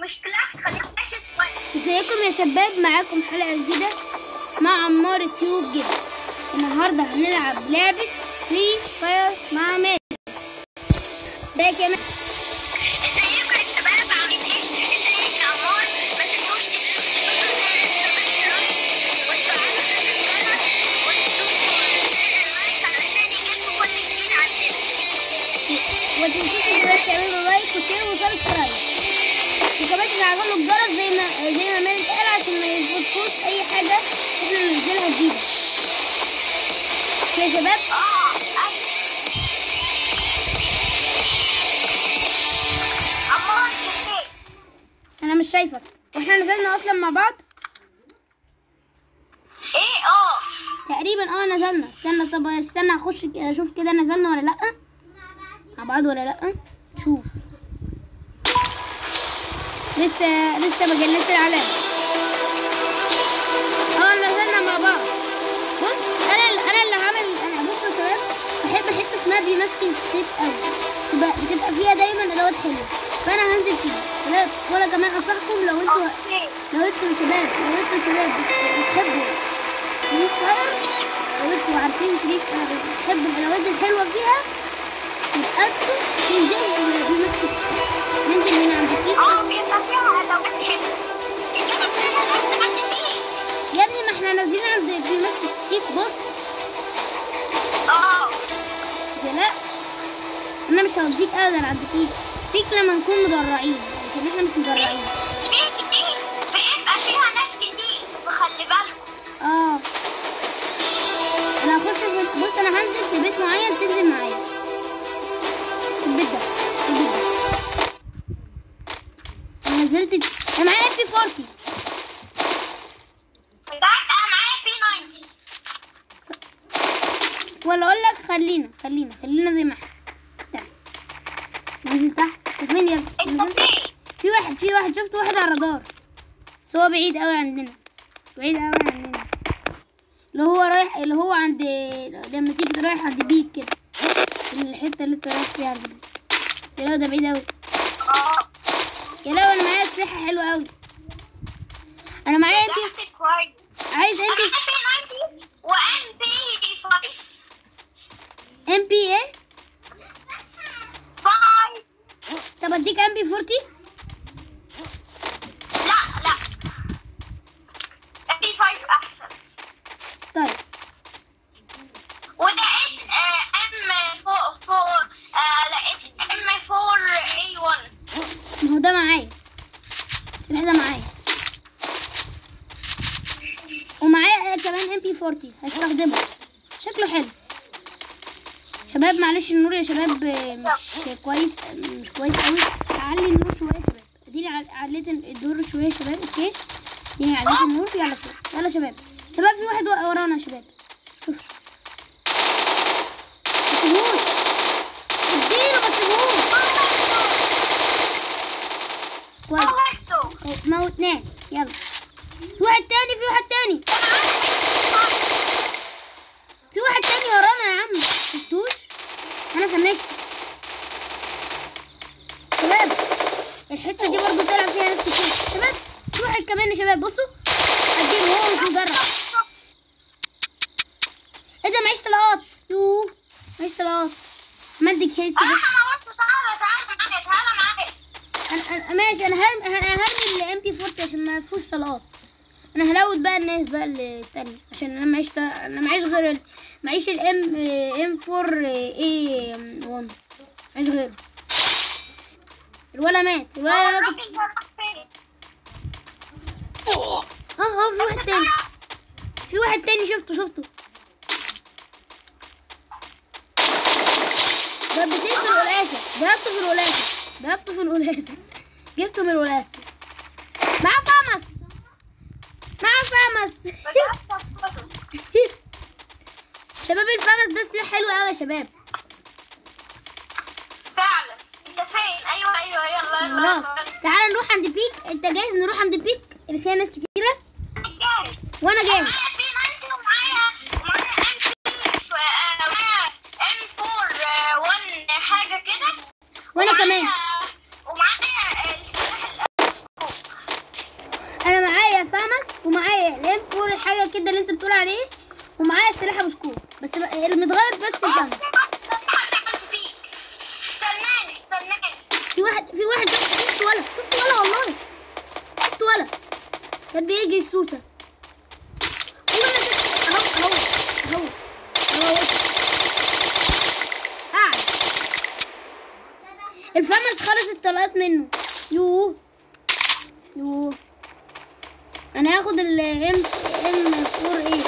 مش كلاس خليك ماشي سويت ازيكم يا شباب معاكم حلقة جديدة مع عمار تيوب جدا النهاردة هنلعب لعبة فري فاير مع مالك ده كمان ازيكم يا شباب عاملين ايه؟ ازيك يا عمار؟ ما تنسوش تدوسوا زر السبسكرايب وتفعلوا زر الجرس وتدوسوا زر اللايك علشان يجيلكوا كل جديد عندنا وتنسوش دلوقتي تعملوا لايك وشير وسبسكرايب وكمان تفعلوا الجرس زي ما زي ما مالك قال عشان ما يفوتكوش اي حاجة احنا ننزلها جديدة يا شباب اه ايوه عمار كيف انا مش شايفك واحنا نزلنا اصلا مع بعض ايه اه تقريبا اه نزلنا استنى طب استنى اخش ك- اشوف كده نزلنا ولا لا مع بعض ولا لا شوف لسه لسه ما جالناش العلامه اه نزلنا مع بعض بص انا ال- انا اللي عامل انا بص يا شباب بحب حته اسمها بيمسكن ستيت قوي تبقى بتبقى فيها دايما ادوات حلوه فانا هنزل فيها شباب وانا كمان انصحكم لو انتوا اوكي لو انتوا شباب لو انتوا شباب بت- بتحبوا فري فاير لو انتوا عارفين فري فاير بتحبوا الادوات الحلوه فيها يبقى انتوا تنزلوا بمسكت ننزل هنا عند البيت اه بيبقى فيها ادوات حلوه لما بتلاقي ناس عند مين يا ابني ما احنا نازلين عند بمسكت ستيت بص اه متقلقش انا مش هوديك ابدا عند بيك بيك لما نكون مدرعين لكن احنا مش مدرعين بيبقى فيها ناس كتير فخلي بالكم اه انا هخش في بص انا هنزل في بيت معين تنزل معايا في البيت ده في البيت ده انا نزلت انا معايا ام بي 40 بجد انا معايا بي 90 ولا اقول لك خلينا خلينا خلينا زي ما احنا استنى نزل تحت طب فين يا ابني؟ انت نزل. فين؟ في واحد في واحد شفت واحد على الرادار بس هو بعيد قوي عندنا بعيد قوي عننا اللي هو رايح اللي هو عند لما تيجي رايح عند بيك كده الحته اللي انت رايح فيها عند بيك يا لو ده بعيد قوي اه يا لو انا معايا اسلحه حلوه قوي انا معايا انت ده كويس عايز انا انت بي 90 وام بي 5 ام بي ايه 5 طب اديك ام بي 40 لا لا ام بي 5 احسن طيب ولقيت ام 4 لقيت ام 4 اي 1 ما هو ده معايا السلاح ده معايا ومعايا كمان ام بي 40 هستخدمه شكله حلو شباب معلش النور يا شباب آه، مش كويس آه، مش كويس قوي اعلي النور شويه يا شباب اديني عل- عليت الدور شويه يا شباب اوكي اديني عليت النور يلا شباب يلا شباب شباب في واحد وا- ورانا يا شباب شوف ما تسيبوش اديله ما تسيبوش كويس موته موتناه يلا في واحد تاني في واحد تاني في واحد تاني ورانا يا عم شفتوش انا فنشت شباب الحته دي برضو طلع فيها ناس كتير شباب في واحد كمان يا شباب بصوا اديله هو مش مجرب ايه ده معيش طلقات يوه معيش طلقات مدك هيلث اه بس انا موته تعالى تعالى معايا تعالى معايا انا أنا- ماشي انا هرمي انا هرمي الام بي 40 عشان ما فيهوش طلقات انا هلود بقى الناس بقى التانية عشان انا معيش ط- انا معيش غير ال... معيش الام ام 4 اي 1 معيش غيره الولا مات الولا انا كنت الراجل ده راح فين؟ اه اه في واحد تاني في واحد تاني شفته شفته ضربتين في القلاسة ضربته في القلاسة ضربته في القلاسة جبته من القلاسة معاه فمس معاه فمس بجد تفضل. شباب الفمس ده سلاح حلو قوي يا شباب فعلا انت فين ايوه ايوه يلا يلا وراك يلا تعال نروح عند بيك انت جاهز نروح عند بيك اللي فيها ناس كتيرة جاهز وانا جاهز معايا بي 90 ومعايا ومعايا ام بي معايا ام 4 1 حاجه كده وانا كمان ومعايا السلاح الأسكو حاجه كده اللي انت بتقول عليه ومعايا سلاح ابو سكوب بس بقى المتغير بس الشمس حد عملت فيك استناني استناني في واحد في واحد شفت ولا شفت ولا والله شفت ولا كان بيجي السوسه والله ما كنت- اهو اهو اهو اهو قاعد الفمس خلص الطلقات منه يوه يوه انا هاخد ال ام ام 4 ايه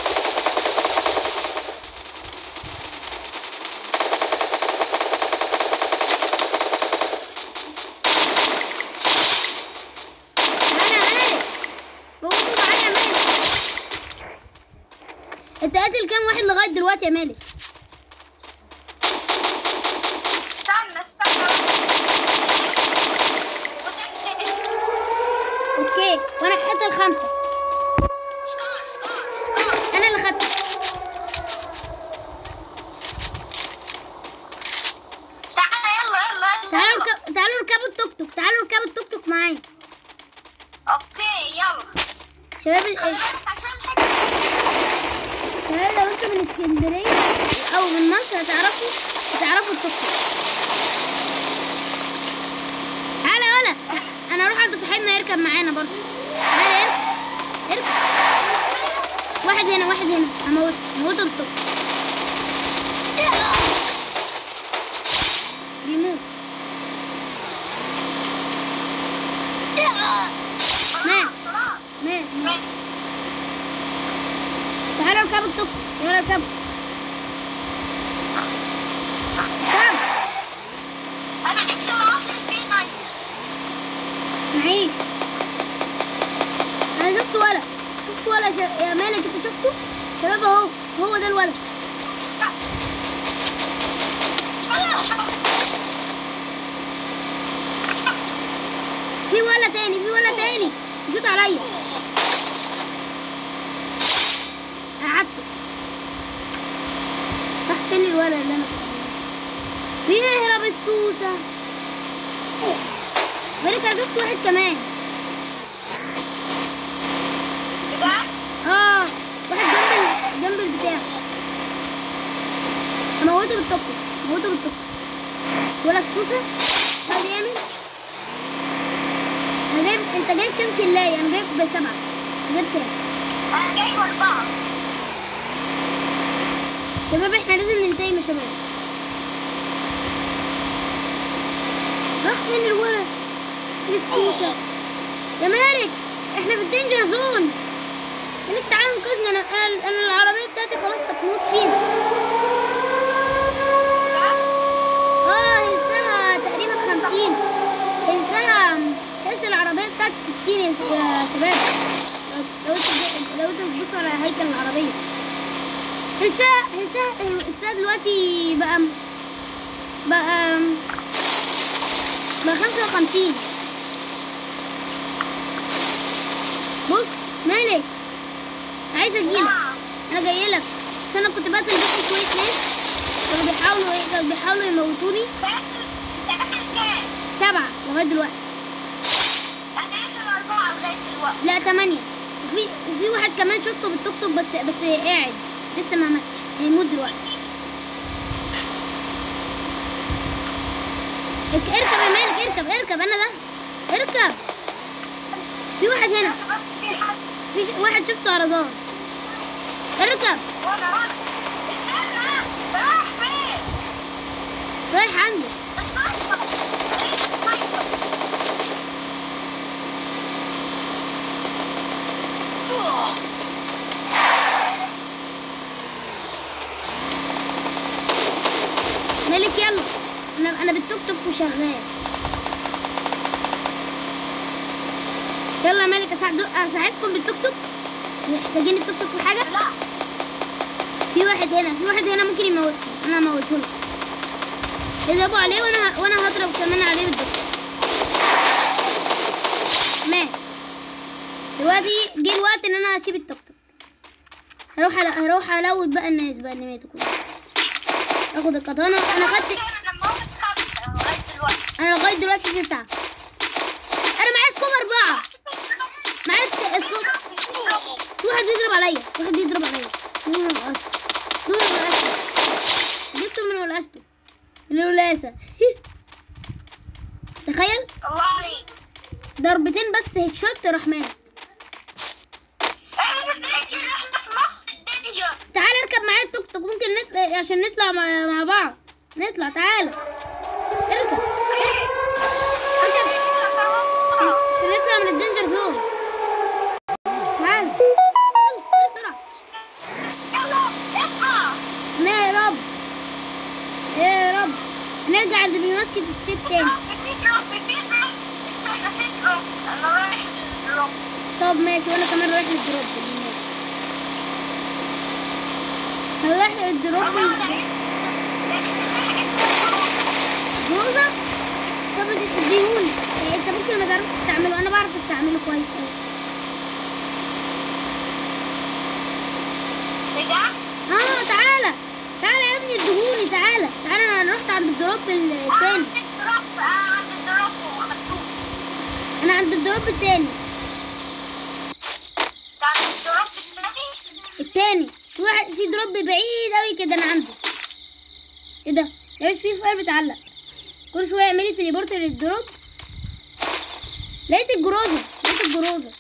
تعالى يا مالك موجود معايا يا مالك انت قاتل كام واحد لغايه دلوقتي يا مالك استنى استنى وتكتب اوكي وانا قاتل خمسه سكار سكار سكار انا اللي خدته تعالى يلا يلا يلا تعالوا اركب تعالوا اركبوا التوك توك تعالوا اركبوا التوك توك معايا اوكي يلا شباب خلي ال- بالك عشان الحاجة شباب لو انتوا من اسكندريه او من مصر هتعرفوا هتعرفوا التوك توك تعالى ولا انا اروح عند صاحبنا يركب معانا برضه تعالى اركب اركب واحد هنا واحد هنا هموت هموته بالتوك بيموت مات مات مات تعالوا اركبوا التوك توك يلا اركبوا اركب انا جبت العطل البي نايت معيش انا شفت ولا شفت ولا ش... يا مالك انت شفته شباب اهو هو ده الولد في ولا تاني في ولا تاني شوت عليا قعدته راح فين الولد اللي انا كنت بعمله؟ بيهرب السوسه مالك انا شفت واحد كمان اه واحد جنب ال... جنب البتاع هموته بالتوك توك هموته بالتوك توك ولا السوسه قاعد يعمل انا جايب انت جايب كام كلاية انا جايب بسبعة انت جايب كام انا جايب اربعة شباب احنا لازم ننتهي يا شباب راح فين الولد السوسة يا مالك احنا في الدينجر زون مالك تعالى انقذنا انا انا أنا العربية بتاعتي خلاص هتموت فيها اه هلسها تقريبا خمسين هلسها هلس العربية بتاعتي ستين يا ش- يا شباب لو لو انتوا لو انتوا بتبصوا على هيكل العربية هلسها هلسها هلسها دلوقتي بقى بقى بقى خمسة وخمسين بص مالك عايزة اجيلك انا جاي لك بس انا كنت بقتل بس شوية ناس كانوا بيحاولوا ايه كانوا بيحاولوا يموتوني تعمل كام؟ سبعة لغاية دلوقتي انا قاتل اربعة لغاية دلوقتي لا تمانية وفي وفي واحد كمان شفته بالتوك توك بس بس قاعد لسه ما ماتش هيموت دلوقتي ارك- اركب يا مالك اركب اركب انا ده اركب في واحد هنا بس في حد في ش- واحد شفته على رادار اركب وانا وانا استنى راح فين؟ رايح عنده السنايبر لقيت السنايبر مالك يلا انا انا بالتوك توك وشغال يلا يا مالك اساعد اساعدكم بالتوك توك محتاجين التوك توك في حاجه لا في واحد هنا في واحد هنا ممكن يموتكم انا هموته لكم اضربوا عليه وانا ه- وانا هضرب كمان عليه بالدكتور مات دلوقتي جه الوقت ان انا اسيب التوك توك هروح أل- هروح الوت بقى الناس بقى اللي ماتوا كلهم اخد القطانه انا خدت انا موت خمسة لغاية دلوقتي انا لغايه دلوقتي تسعه انا معايا سكوب اربعه معايا سك- سكوب في واحد بيضرب عليا ضربتين بس هيد شوت راح مات احنا في الدنجر احنا في نص الدنجر تعال اركب معايا التوك توك ممكن نطلع عشان نطلع مع, مع بعض نطلع تعال اركب اركب عشان نطلع من الدنجر زون تعال يلا بسرعة يلا اطلع لا يا رب يا رب هنرجع عند بيمسكت ستيت تاني في دروب في دروب استنى في دروب انا رايح للدروب طب ماشي وانا كمان رايح للدروب اللي هناك هنروح للدروب والله ال- لقيت لقيت الدروب جروزة طب اديهولي إيه، انت ممكن ما تعرفش تستعمله انا بعرف استعمله كويس أوي. بجد اه تعالى تعالى يا ابني اديهولي تعالى تعالى انا رحت عند الدروب التاني عند الدروب آه، عند الدروب وما خدتوش انا عند الدروب التاني ده عند الدروب الثاني التاني في واحد في دروب بعيد قوي كده انا عنده ايه ده لقيت فيه فاير بتعلق كل شويه اعملي تليبورت للدروب لقيت الجروزه لقيت الجروزه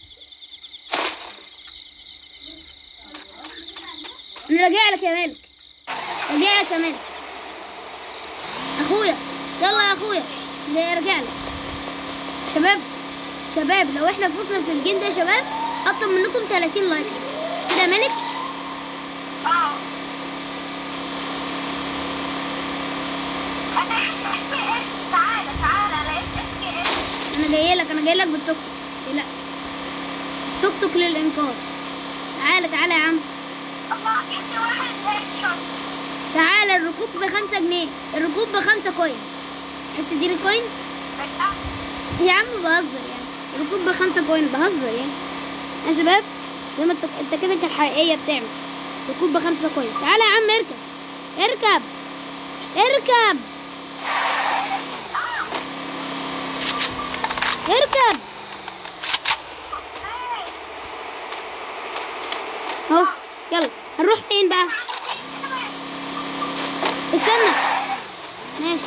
انا راجع لك يا مالك راجع لك يا مالك اخويا يلا يا اخويا جاي راجع لك شباب شباب لو احنا فزنا في الجيم ده يا شباب اطلب منكم 30 لايك كده يا مالك اه انا لقيت اس كي اس تعالى تعالى لقيت اس كي اس انا جاي لك انا جاي لك بالتوك توك لا توك توك للانقاذ تعالى تعالى يا عم الله جبت واحد هيد شوت تعالى الركوب بخمسة جنيه الركوب بخمسة كوين انت تديني كوين بجد يا عم بهزر يعني الركوب بخمسة كوين بهزر يعني يا شباب زي ما انت انت كده كالحقيقية بتعمل ركوب بخمسة كوين تعالى يا عم اركب اركب اركب اركب اهو يلا هنروح فين بقى استنى ماشي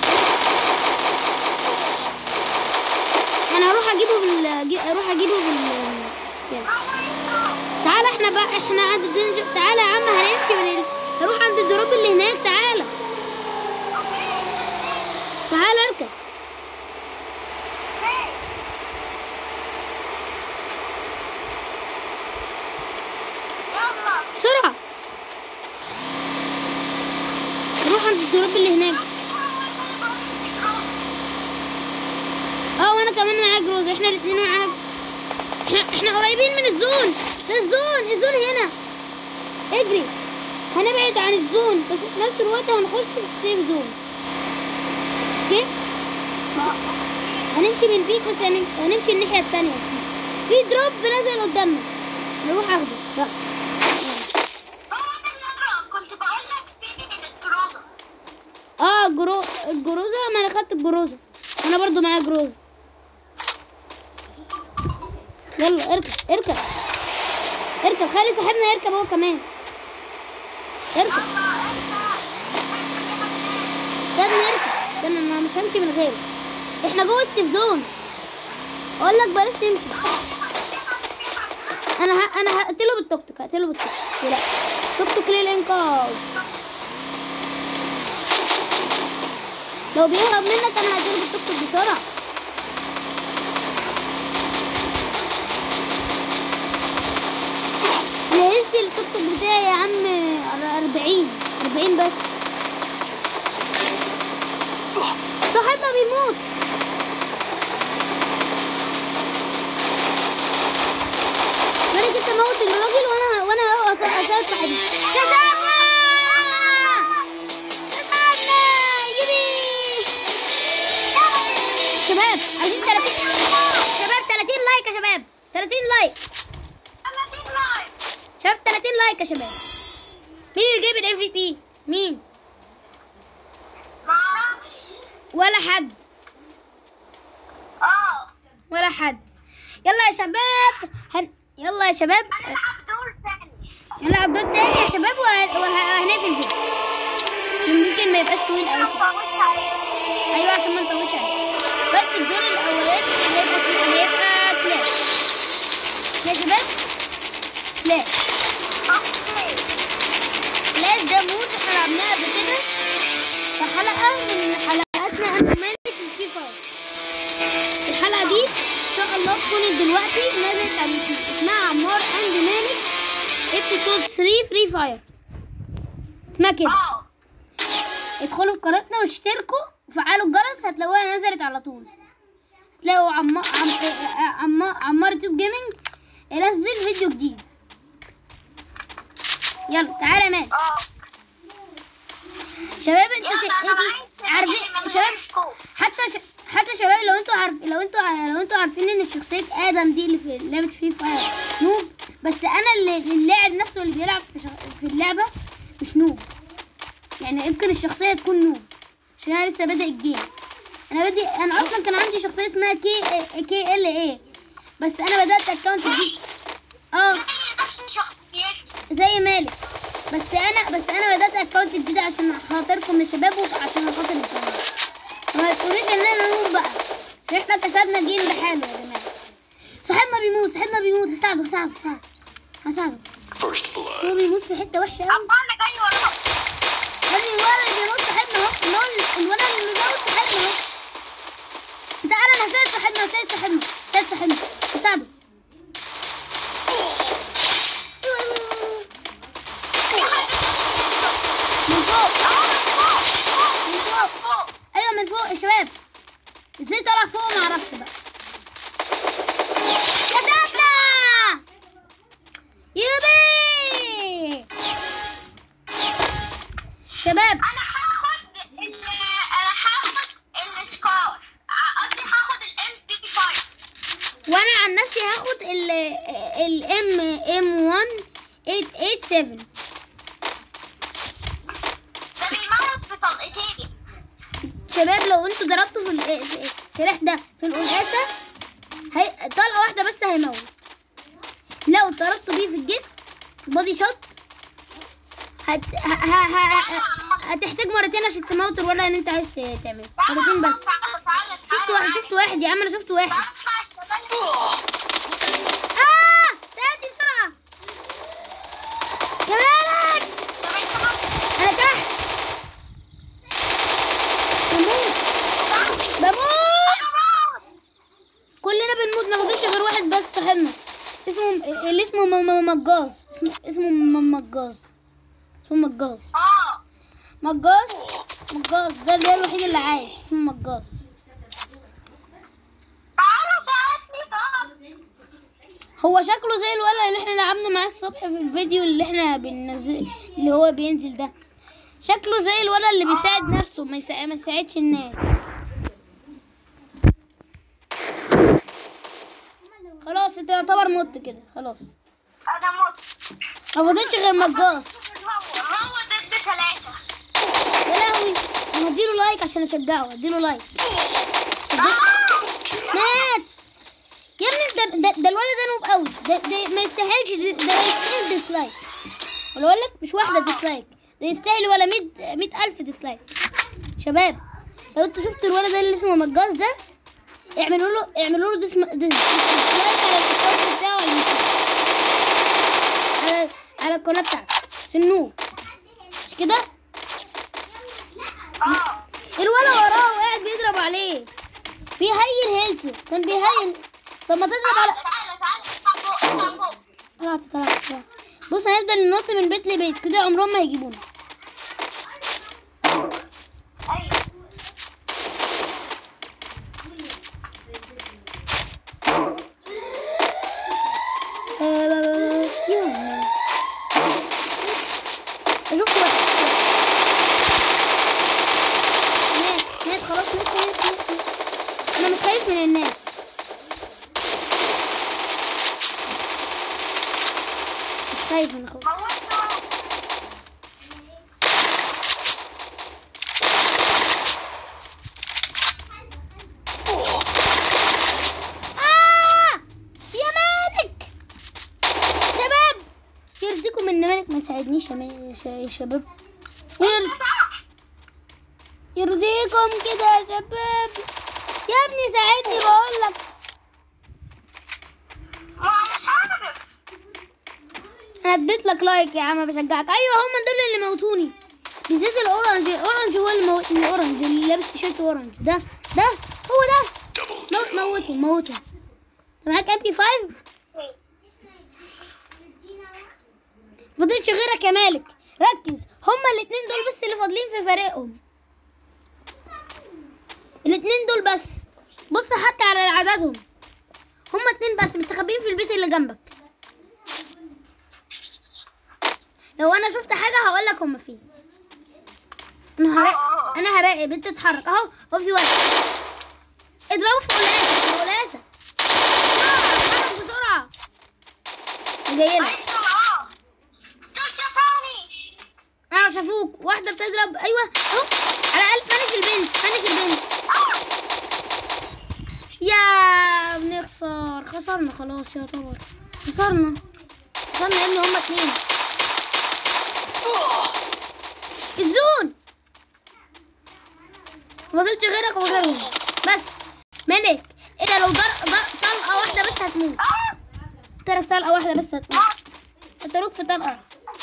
انا هروح اجيبه بال جي- اروح اجيبه بال كده. تعالى احنا بقى احنا عند الدنجر تعالى يا عم هنمشي من ال... هروح عند الدروب اللي هناك تعالى تعالى اركب يلا بسرعة نروح عند الدروب اللي هناك اه وانا كمان معايا جروز احنا الاتنين معانا احنا احنا قريبين من الزون ده الزون الزون هنا اجري هنبعد عن الزون بس في نفس الوقت هنخش في السيف زون اوكي مش- هنمشي من بيك بس هن- هنمشي الناحية التانية في دروب نازل قدامنا نروح اخده يلا. كنت بقول لك في الكروزة اه جرو الجروزة ما انا خدت الجروزة انا برضو معايا جروزة يلا اركب اركب اركب خلي صاحبنا يركب هو كمان اركب استنى اركب استنى انا مش همشي من غيره احنا جوه السيف زون اقول لك بلاش نمشي انا ه... انا هقتله بالتوك توك هقتله بالتوك توك لا توك توك للانقاذ لو بيهرب منك انا هقتله بالتوك توك بسرعه انا هيلثي التوك توك بتاعي يا عم أربعين أربعين بس صاحبنا بيموت مالك انت موت الراجل وانا وانا هقف اساعد صاحبي كسبنا كسبنا يبي شباب عايزين 30 شباب 30 لايك يا شباب 30 لايك شباب 30 لايك يا شباب مين اللي جايب الام في بي مين معرفش ولا حد اه ولا حد يلا يا شباب هن... يلا يا شباب العب دور ثاني نلعب دور تاني يا شباب وه- وه- وهنقفل الفيديو عشان ممكن ما يبقاش طويل قوي كده فوت عليك ايوه عشان ما نطولش عليه بس الدور الاولاني هيبقى فيه شاء الله تكون دلوقتي نزلت على اليوتيوب اسمها عمار اند مالك ابيسود 3 فري فاير اسمها كده اه ادخلوا في قناتنا واشتركوا وفعلوا الجرس هتلاقوها نزلت على طول هتلاقوا عمار عم... عمار عمار يوتيوب جيمنج ينزل فيديو جديد يلا تعالى يا مان اه شباب انتوا يلا ش... انا انتوا عايز عارفين شباب سكوب حتى ش... حتى شباب لو انتوا عارف لو انتوا ع- لو انتوا عارفين ان شخصيه ادم دي اللي في لعبه فري فاير نوب بس انا اللي اللاعب نفسه اللي بيلعب في, شخ... في اللعبه مش نوب يعني يمكن الشخصيه تكون نوب عشان انا لسه بادئ الجيم انا بادئ انا اصلا كان عندي شخصيه اسمها كي كي ال اي بس انا بدات اكونت جديد اه زي نفس الشخصيات زي مالك بس انا بس انا بدات اكونت جديد عشان خاطركم يا شباب وعشان خاطر الجماعه ما تقوليش ان انا نور بقى عشان احنا كسبنا جيم بحاله يا جماعه صاحبنا بيموت صاحبنا بيموت هساعده هساعده هساعده هساعده First blood. هو بيموت في حته وحشه قوي ابا انا جاي وراك يا ابني الولد اللي بيموت صاحبنا اهو اللي هو الولد اللي بيموت صاحبنا اهو تعالى انا هساعد صاحبنا هساعد صاحبنا هساعد صاحبنا هساعده أيوة، أيوة، أيوة. في حد من فوق فوق من فوق فوق ايوه من فوق يا شباب ازاي طلع فوق ما اعرفش بقى كسبنا يوبي شباب انا هاخد ال انا هاخد السكار قصدي هاخد الام بي 5 وانا عن نفسي هاخد ال الام ام 1 887 ده بيموت في طلقتين شباب لو انتوا ضربتوا في ال- في السلاح ده في القلقاسة هي طلقة واحدة بس هيموت لو ضربتوا بيه في الجسم بودي شوت هت... ه... ه... ه... هتحتاج مرتين عشان تموت الولد اللي انت عايز تعمله مرتين بس تعالى تعالى شفت واحد شفت واحد يا عم انا شفت واحد تعالى اه ساعدني بسرعة يا ولد انا تحت بموت بموت كلنا بنموت ما فضلش غير واحد بس صاحبنا اسمه اللي اسمه م- م- مجاز اسمه اسمه م- مجاز اسمه مجاز اه مجاز مجاز ده اللي هو الوحيد اللي عايش اسمه مجاز تعالى تعالى هو شكله زي الولد اللي احنا لعبنا معاه الصبح في الفيديو اللي احنا بننزل اللي هو بينزل ده شكله زي الولد اللي بيساعد نفسه ما يسا- ما يساعدش الناس خلاص انت يعتبر مت كده خلاص انا مت ما فضلش غير مجاز هو هو ضد ثلاثة يا لهوي انا هديله لايك عشان اشجعه هديله لايك مات يا ابني ده, ده, ده الولد ده نوب قوي ده, ده ما يستاهلش ده, ده يستاهل ديسلايك ولا اقول لك مش واحده ديسلايك ده يستاهل ولا 100 100 الف ديسلايك شباب لو انتوا شفتوا الولد ده اللي اسمه مجاز ده اعملوا له اعملوا له ديس ديس ديسلايك على الاكونت بتاعه على اليوتيوب على على القناه بتاعته عشان نوب مش كده اه الولد وراه وقاعد بيضرب عليه بيهيل هيلثه كان بيهيل طب ما تضرب على تعالى تعالى تعالى اطلع فوق اطلع فوق طلعت طلعت طلعت. بص هنفضل ننط من بيت لبيت كده عمرهم ما هيجيبونا ايوه آه، يلا اشوف واحد مات مات خلاص مات مات مات مات. انا مش خايف من الناس مش خايف من خوف موته آه يا مالك شباب يرضيكم ان مالك ما يساعدنيش يا ما- يا ش- يا شباب ير... يرضيكم كده يا شباب يا ابني ساعدني بقول لك ما مش عارف انا اديت لك لايك يا عم بشجعك ايوه هم دول اللي موتوني بالذات الاورنج الاورنج هو اللي موتني الاورنج اللي لابس تيشيرت اورنج ده ده هو ده Double موت kill. موته موته انت معاك ام بي 5 فضلش غيرك يا مالك ركز هما الاتنين دول بس اللي فاضلين في فريقهم الاتنين دول بس بص حتى على عددهم هما اتنين بس مستخبين في البيت اللي جنبك لو انا شفت حاجه هقول لك هما فين انا هراقب انا هراقب انت تتحرك اهو هو في واحد اضربه في قلاسه في قلاسه بسرعه اتحرك بسرعه جاي لك عايز معاه دول شافوني اه شافوك واحده بتضرب ايوه اهو على الاقل فنش البنت فنش البنت يا بنخسر خسرنا خلاص يعتبر خسرنا خسرنا يا ابني هما اتنين الزون فضلت غيرك وغيرهم بس ملك ايه ده لو ضر ضر طلقه واحده بس هتموت تعرف طلقه واحده بس هتموت اتروك في طلقه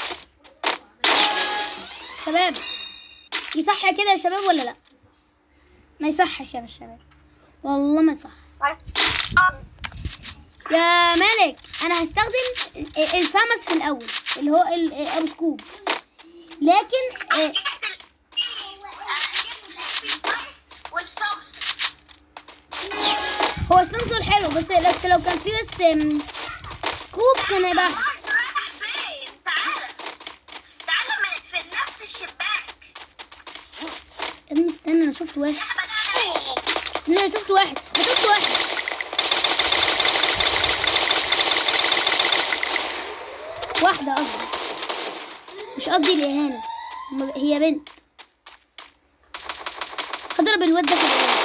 شباب يصح كده يا شباب ولا لا ما يصحش يا شباب والله ما يصح يا ملك انا هستخدم الفامس في الاول اللي هو ال- ابو سكوب لكن انا آه، جبت ال انا جبت الام بي 5 والسامسونج هو السنسور حلو بس بس لو كان فيه بس آم، سكوب كان هيبقى أحلى. مرة رايح فين تعالى تعالى من في نفس الشباك يا ابني استنى انا شفت واحد اللعبة ده انا انا شفت واحد انا شفت واحد واحدة قصدي مش قصدي الإهانة هما- هي بنت هضرب الواد ده في الواد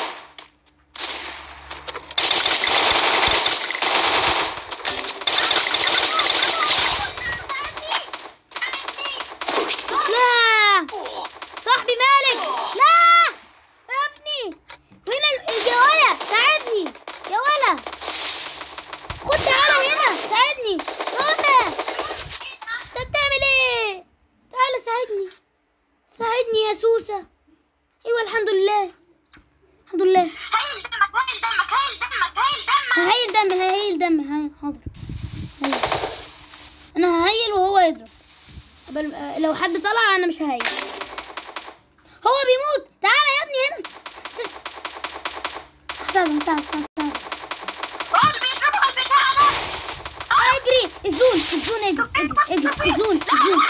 لا صاحبي مالك لا يا ابني وين ال- يا ولا ساعدني يا ولا خد تعالى هنا ساعدني ولا انت بتعمل ايه تعالى ساعدني ساعدني يا سوسة ايوه الحمد لله الحمد لله هايل دمك هايل دمك هايل دمك هايل دمك ههيل دم ههيل دم هاي حاضر هيل. انا ههيل وهو يضرب قبل لو حد طلع انا مش ههيل هو بيموت تعالى يا ابني هنا ش- استنى استنى استنى استنى هو اللي بيضربوا البتاع ده اجري الزون الزون اجري اجري اجري الزون الزون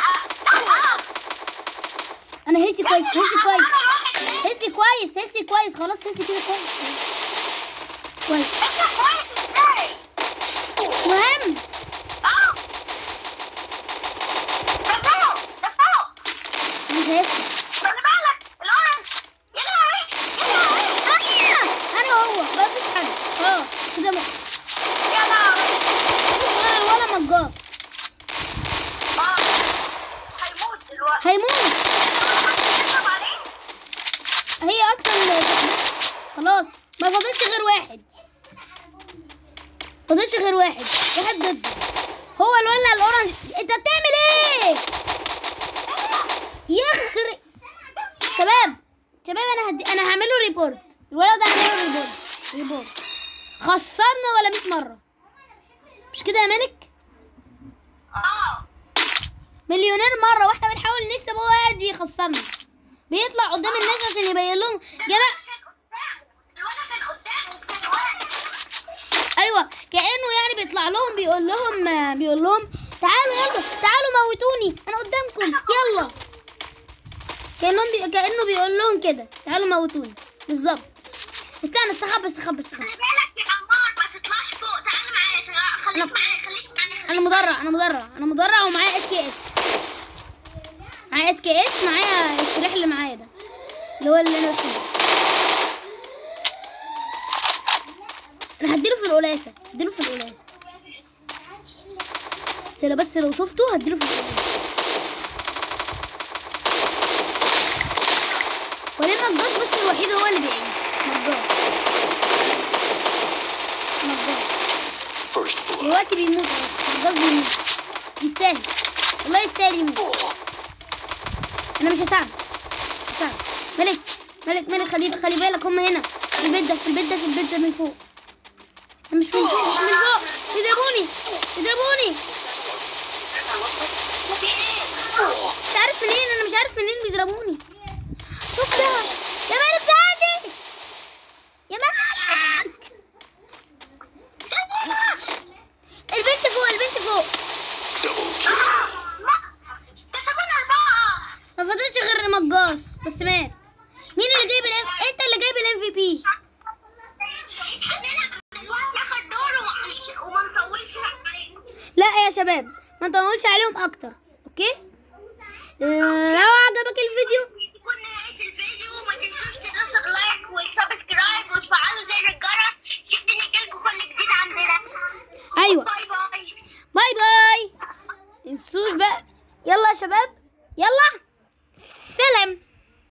انا هيلتي كويس هيلتي كويس هيلتي كويس هيلتي كويس خلاص هيلتي كده كويس كويس انت كويس ازاي؟ مهم اه ده فوق ده فوق مش هيفرق خلي بالك الاورنج يا لهوي يا لهوي انا هو ما فيش حد اه كده م- يا لهوي ولا ولا مجاص اه هيموت دلوقتي هيموت هيضرب عليه هي اصلا خلاص ما فاضلش غير واحد فاضلش غير واحد واحد ضده هو اللي ولع الاورنج انت بتعمل ايه يخرب شباب شباب انا هدي انا هعمله ريبورت الولد ده هعمله ريبورت ريبورت خسرنا ولا 100 مره مش كده يا ملك اه مليونير مره واحنا بنحاول نكسب وهو قاعد بيخسرنا بيطلع قدام الناس عشان يبين لهم جماعه الولد كان قدامه وكان واقف ايوه كانه يعني بيطلع لهم بيقول لهم بيقول لهم تعالوا يلا تعالوا موتوني انا قدامكم يلا كانهم بي... كانه بيقول لهم كده تعالوا موتوني بالظبط استنى استخبى استخبى استخبى خلي بالك يا عمار ما تطلعش فوق تعال معايا تعال- خليك أنا- معايا خليك معايا خليك انا مدرع انا مدرع انا مدرع ومعايا اس كي اس معايا اس كي اس معايا السلاح اللي معايا ده اللي هو اللي انا بحبه انا هديله في القلاسه هديله في القلاسه بس لو- بس لو شفته هديله في القلاسه وليه مجاز بس الوحيد هو اللي بيعيش مجاز مجاز First blood. دلوقتي بيموت اهو مجاز بيموت يستاهل والله يستاهل يموت انا مش هساعد مش هساعد ملك ملك ملك خلي خلي بالك هم هنا في البيت ده في البيت ده في البيت ده من فوق أنا مش من فوق مش من بيضربوني بيضربوني مش عارف منين انا مش عارف منين بيضربوني شوف ده يا مالك ساعدني يا مالك البنت فوق البنت فوق ما فضلش غير مجاص بس مات مين اللي جايب الام انت اللي جايب الام في بي لا يا شباب ما نطولش عليهم اكتر اوكي لو عجبك الفيديو يكون نهاية الفيديو وما تنسوش تدوسوا لايك وسبسكرايب وتفعلوا زر الجرس عشان يجيلكوا كل جديد عندنا ايوه باي باي باي باي تنسوش بقى يلا يا شباب يلا